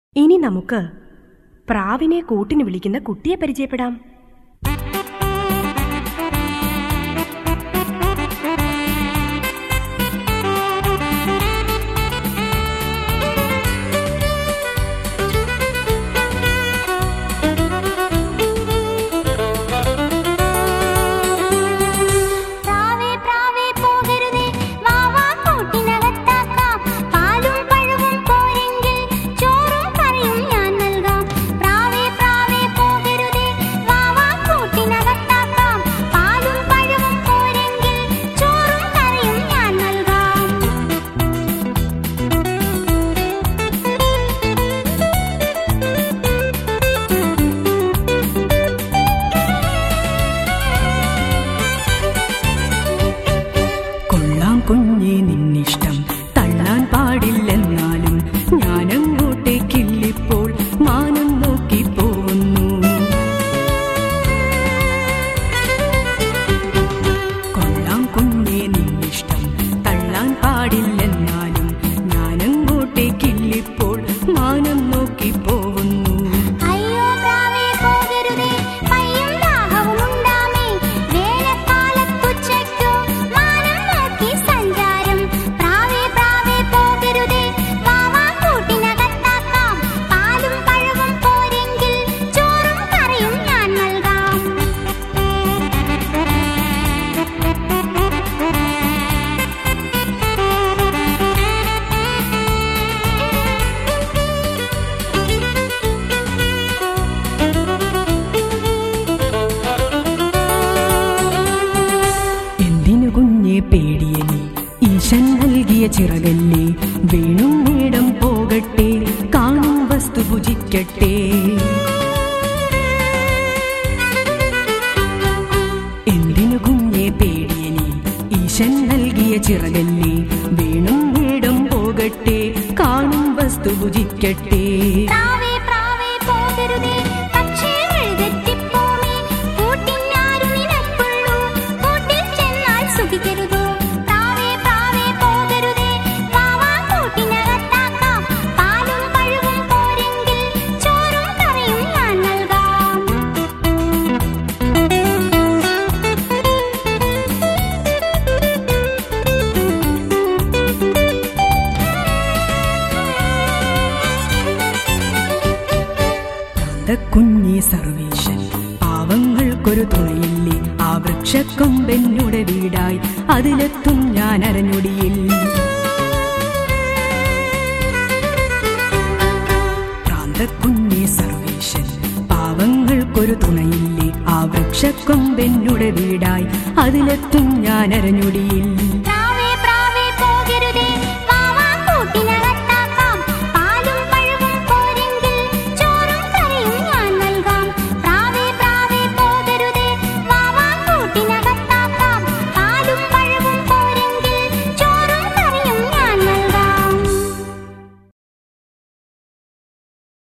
ഇനി നമുക്ക് പ്രാവിനെ കൂട്ടിന് വിളിക്കുന്ന കുട്ടിയെ പരിചയപ്പെടാം പ്രാവേ പ്രാവേ പോകരുതേ വാ വാ കൂട്ടിനകത്താക്കാം പാലും പഴവും പോരെങ്കിൽ ചോറും കറിയും ഞാൻ നൽകാം പ്രാവേ പ്രാവേ പോകരുതേ വാ വാ കൂട്ടിനകത്താക്കാം പാലും പഴവും പോരെങ്കിൽ ചോറും കറിയും ഞാൻ നൽകാം കൊള്ളാം കുഞ്ഞേ നിന്നിഷ്ടം തള്ളാൻ പാടില്ലെന്നാലും ഞാനങ്ങോട്ടേക്കില്ലിപ്പോൾ മാനം നോക്കി പോകുന്നു കൊള്ളാം കുഞ്ഞേ നിന്നിഷ്ടം തള്ളാൻ പാടില്ലെന്നാലും ഞാനങ്ങോട്ടേക്കില്ലിപ്പോൾ മാനം നോക്കി പോകുന്നു അയ്യോ പ്രാവേ പോകരുതേ പയ്യും ദാഹവും ഉണ്ടാമേ വേനൽക്കാലത്തുച്ചയ്ക്കു മാനം നോക്കി സഞ്ചാരം പ്രാവേ പ്രാവേ പോകരുതേ വാ വാ കൂട്ടിനകത്താക്കാം പാലും പഴവും പോരെങ്കിൽ ചോറും കറിയും ഞാൻ നൽകാം എന്തിനു കുഞ്ഞെ പേടിയ നീ ഈശൻ നൽകിയ ചിറകല്ലേ വീണും വീടം പോകട്ടെ കാണും വസ്തു ഭുജിക്കട്ടെ എന്തിനു കുഞ്ഞെ പേടിയ നീ ഈശൻ നൽകിയ ചിറകല്ലേ വീണും വീടം പോകട്ടെ കാണും വസ്തു ഭുജിക്കട്ടെ പ്രാവേ പ്രാവേ പോകരുതേ പക്ഷേ വഴിതെറ്റിപ്പോമേ കൂട്ടിനാരും നിനക്കുള്ളൂ കൂട്ടിൽ ചെന്നാൽ സുഖിക്കരുതോ പ്രാവേ പ്രാവേ പോകരുതേ വാ വാ കൂട്ടിനകത്താക്കാം പാലും പഴവും പോരെങ്കിൽ ചോറും കറിയും ഞാൻ നൽകാം കുഞ്ഞി സർവേശൻ പാവങ്ങൾക്കൊരു തുണയില്ലേ ആ വൃക്ഷക്കൊമ്പെന്നുടെ വീടായി അതിലെത്തും ഞാൻ അരഞ്ഞൊടിയിൽ പ്രാന്തക്കുഞ്ഞി സർവേശൻ പാവങ്ങൾക്കൊരു തുണയില്ലേ ആ വൃക്ഷക്കൊമ്പെന്നുടെ വീടായി അതിലെത്തും ഞാൻ അരഞ്ഞൊടിയിൽ